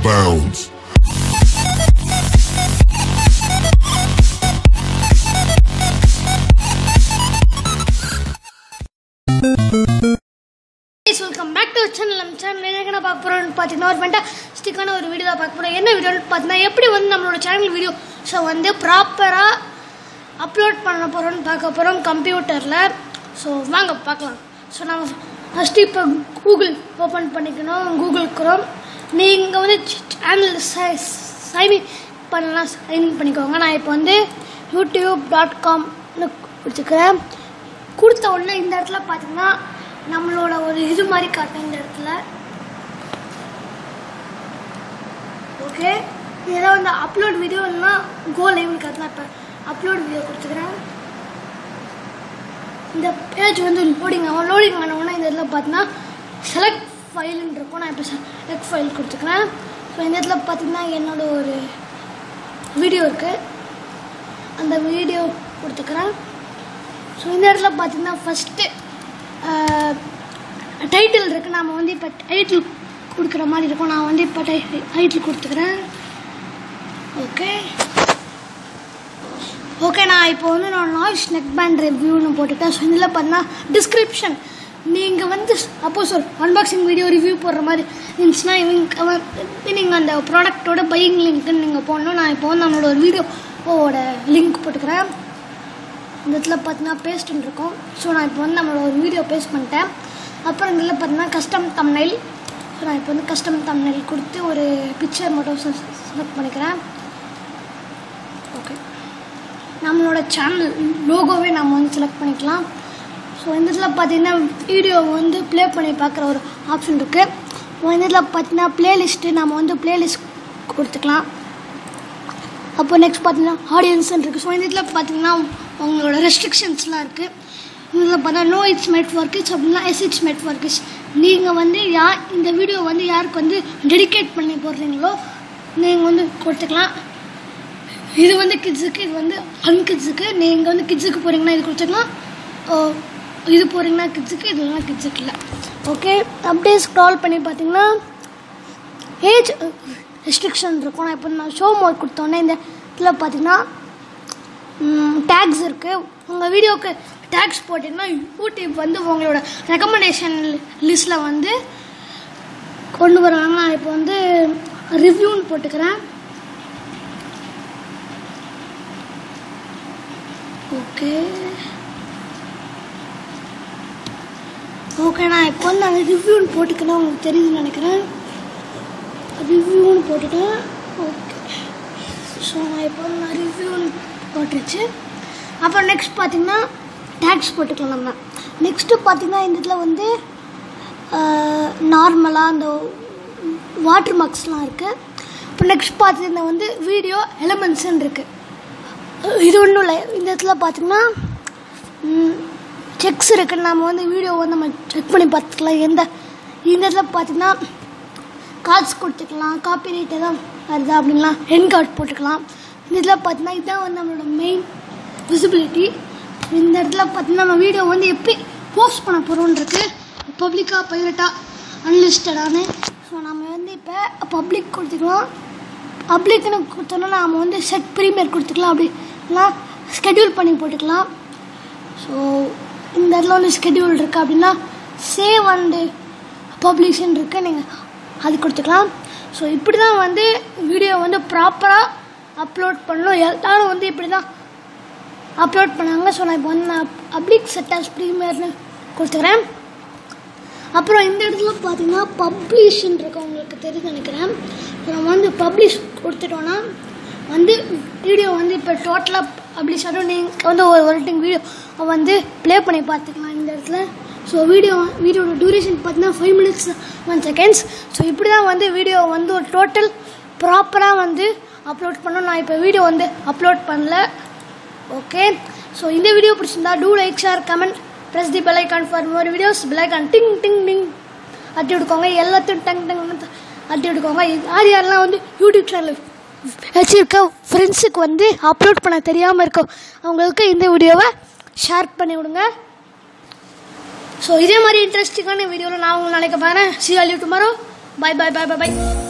bounds. Welcome back to channel நம்ம சேனல் என்ன பார்க்க போகிறோம்னு பார்த்தீங்கன்னா ஒரு ஃபென்டாஸ்டிக்கான ஒரு வீடியோ தான் பார்க்க போகிறோம் என்ன வீடியோன்னு பார்த்தீங்கன்னா எப்படி வந்து நம்மளோட சேனல் வீடியோ ஸோ வந்து ப்ராப்பராக அப்லோட் பண்ண போகிறோம்னு பார்க்க போகிறோம் கம்ப்யூட்டரில் ஸோ வாங்க பார்க்கலாம் ஸோ நம்ம ஃபஸ்ட்டு இப்போ கூகுள் ஓப்பன் பண்ணிக்கணும் கூகுள் குரோம் நீங்கள் வந்து சேனல் சைன் பண்ணலாம் சைன் பண்ணிக்கோங்க நான் இப்போ வந்து யூடியூப் டாட் காம்னு கொடுத்துக்கிறேன் கொடுத்த உடனே இந்த இடத்துல பார்த்தீங்கன்னா நம்மளோட ஒரு இது மாதிரி காட்டும் இந்த இடத்துல ஓகே ஏதாவது வந்து அப்லோட் வீடியோ இல்லைனா கோ லைவ்னு காட்டலாம் இப்போ அப்லோட் வீடியோ கொடுத்துக்கிறேன் இந்த பேஜ் வந்து லோடிங் ஆகும் லோடிங் ஆன உடனே இந்த இடத்துல பார்த்தீங்கன்னா செலக்ட் ஃபைலுன்னு இருக்கும் நான் இப்போ செலக்ட் ஃபைல் கொடுத்துக்கிறேன் ஸோ இந்த இடத்துல பார்த்தீங்கன்னா என்னோட ஒரு வீடியோ இருக்குது அந்த வீடியோ கொடுத்துக்கிறேன் ஸோ இந்த இடத்துல பார்த்தீங்கன்னா ஃபஸ்ட்டு டைட்டில் இருக்குது நாம் வந்து இப்போ டைட்டில் கொடுக்குற மாதிரி இருக்கும் நான் வந்து இப்போ டை டைட்டில் கொடுத்துக்கிறேன் ஓகே ஓகே நான் இப்போ வந்து நான் நாய்ஸ் நெக் பேண்ட் ரிவ்யூன்னு போட்டுட்டேன் ஸோ இதில் பார்த்தீங்கன்னா டிஸ்கிரிப்ஷன் நீங்கள் வந்து அப்போஸ் ஒரு அன்பாக்சிங் வீடியோ ரிவ்யூ போடுற மாதிரி இருந்துச்சுன்னா இவங்க நீங்கள் அந்த ப்ராடக்ட்டோட பையிங் லிங்க்குன்னு நீங்கள் போடணும் நான் இப்போ வந்து நம்மளோட ஒரு வீடியோவோட லிங்க் போட்டுக்கிறேன் இந்த இடத்துல பார்த்தீங்கன்னா பேஸ்ட்டுன்னு இருக்கும் ஸோ நான் இப்போ வந்து நம்மளோட ஒரு வீடியோ பேஸ்ட் பண்ணிட்டேன் அப்புறம் இதில் பார்த்தீங்கன்னா கஸ்டம் தம்னைல் ஸோ நான் இப்போ வந்து கஸ்டம் தம்னைல் கொடுத்து ஒரு பிக்சர் மட்டும் செலக்ட் பண்ணிக்கிறேன் ஓகே நம்மளோட சேனல் லோகோவே நம்ம வந்து செலக்ட் பண்ணிக்கலாம் ஸோ இந்த இடத்துல பார்த்தீங்கன்னா வீடியோ வந்து ப்ளே பண்ணி பார்க்குற ஒரு ஆப்ஷன் இருக்குது இந்த இடத்துல பார்த்தீங்கன்னா ப்ளேலிஸ்ட்டு நம்ம வந்து ப்ளேலிஸ்ட் கொடுத்துக்கலாம் அப்போ நெக்ஸ்ட் பார்த்தீங்கன்னா ஆடியன்ஸ்ன்னு இருக்குது ஸோ இந்த இதில் பார்த்தீங்கன்னா உங்களோட ரெஸ்ட்ரிக்ஷன்ஸ்லாம் இருக்குது இதில் பார்த்தா no it's meant for kids அப்படின்னா yes it's meant for kids நீங்கள் வந்து யா இந்த வீடியோ வந்து யாருக்கு வந்து டெடிகேட் பண்ணி போடுறீங்களோ நீங்கள் வந்து கொடுத்துக்கலாம் இது வந்து கிட்ஸுக்கு இது வந்து அன்கிட்ஸுக்கு நீங்கள் வந்து கிட்ஸுக்கு போகிறீங்கன்னா இது கொடுத்துக்கலாம் ஓ, இது போகிறீங்கன்னா கிட்ஸுக்கு இதெல்லாம் கிட்ஸுக்கு இல்லை ஓகே அப்படியே ஸ்க்ரால் பண்ணி பார்த்தீங்கன்னா ஏஜ் ரெஸ்ட்ரிக்ஷன் இருக்கும் நான் இப்போ நான் ஷோ மோட் கொடுத்தோன்னே இந்த இதில் பார்த்தீங்கன்னா டேக்ஸ் இருக்குது உங்கள் வீடியோக்கு டேக்ஸ் போட்டிங்கன்னா யூடியூப் வந்து உங்களோட ரெக்கமெண்டேஷன் லிஸ்ட்டில் வந்து கொண்டு வருவாங்க நான் இப்போ வந்து ரிவ்யூன்னு போட்டுக்கிறேன் ஓகே ஓகே நான் இப்போ வந்து அந்த ரிவ்யூன்னு போட்டுக்கிறேன் உங்களுக்கு தெரியுதுன்னு நினைக்கிறேன் ரிவ்யூன்னு போட்டுட்டேன் ஓகே ஸோ நான் இப்போ வந்து நான் ரிவ்யூன்னு போட்டுருச்சு அப்புறம் நெக்ஸ்ட் பார்த்தீங்கன்னா டேக்ஸ் போட்டுக்கலாம் நம்ம நெக்ஸ்ட்டு பார்த்தீங்கன்னா இந்த இதில் வந்து நார்மலாக அந்த வாட்டர் மார்க்ஸ்லாம் இருக்குது இப்போ நெக்ஸ்ட் பார்த்தீங்கன்னா வந்து வீடியோ எலமெண்ட்ஸ்ன்னு இருக்குது இது ஒன்றும் இல்லை இந்த இடத்துல பார்த்தீங்கன்னா செக்ஸ் இருக்குது நம்ம வந்து வீடியோ வந்து நம்ம செக் பண்ணி பார்த்துக்கலாம் எந்த இந்த இடத்துல பார்த்தீங்கன்னா கார்ட்ஸ் கொடுத்துக்கலாம் காப்பி ரைட் எதாவது வருதா அப்படின்லாம் என் கார்டு போட்டுக்கலாம் இந்த இதில் பார்த்தீங்கன்னா இதுதான் வந்து நம்மளோட மெயின் விசிபிலிட்டி இந்த இடத்துல பார்த்தீங்கன்னா நம்ம வீடியோ வந்து எப்படி போஸ்ட் பண்ண போகிறோன்ருக்கு பப்ளிக்காக பைரட்டாக அன்லிஸ்டடானு ஸோ நம்ம வந்து இப்போ பப்ளிக் கொடுத்துக்கலாம் பப்ளிக்னு கொடுத்தோன்னா நாம் வந்து செட் ப்ரீமியர் கொடுத்துக்கலாம் அப்படின்னா ஸ்கெடியூல் பண்ணி போட்டுக்கலாம் ஸோ இந்த இடத்துல வந்து ஸ்கெடியூல் இருக்குது அப்படின்னா சேவ் அண்டு பப்ளிஷன் இருக்குது நீங்கள் அது கொடுத்துக்கலாம் ஸோ இப்படி தான் வந்து வீடியோ வந்து ப்ராப்பராக அப்லோட் பண்ணணும் எல்லாரும் வந்து இப்படி தான் அப்லோட் பண்ணாங்க ஸோ நான் இப்போ வந்து நான் பப்ளிக் செட்டாஸ் ப்ரீமியர்னு கொடுத்துக்கிறேன் அப்புறம் இந்த இடத்துல பார்த்தீங்கன்னா பப்ளிஷ்ன்னு இருக்கு உங்களுக்கு தெரிஞ்சு நினைக்கிறேன் நம்ம வந்து பப்ளிஷ் கொடுத்துட்டோன்னா வந்து வீடியோ வந்து இப்போ டோட்டலாக பப்ளிஷ் ஆகிடும் நீங்கள் வந்து ஒரு ஒரு டைம் வீடியோ வந்து ப்ளே பண்ணி பார்த்துக்கலாம் இந்த இடத்துல ஸோ வீடியோ வீடியோட டியூரேஷன் பார்த்தீங்கன்னா five minutes one seconds so இப்படி தான் வந்து வீடியோ வந்து ஒரு டோட்டல் ப்ராப்பராக வந்து அப்லோட் பண்ணோம் நான் இப்போ வீடியோ வந்து அப்லோட் பண்ணல ஓகே ஸோ இந்த வீடியோ பிடிச்சிருந்தா do like share comment press the bell icon for more videos bell icon ding ding ding அட்டி விடுக்கோங்க எல்லாத்தையும் டங் டங் அட்டி விடுக்கோங்க யார் யாரெல்லாம் வந்து யூடியூப் சேனல் வச்சுருக்க ஃப்ரெண்ட்ஸுக்கு வந்து அப்லோட் பண்ண தெரியாமல் இருக்கும் அவங்களுக்கு இந்த வீடியோவை ஷேர் பண்ணி விடுங்க ஸோ இதே மாதிரி இன்ட்ரெஸ்டிங்கான வீடியோவில் நான் உங்களை நாளைக்கு பாருறேன் see all you tomorrow bye bye bye bye by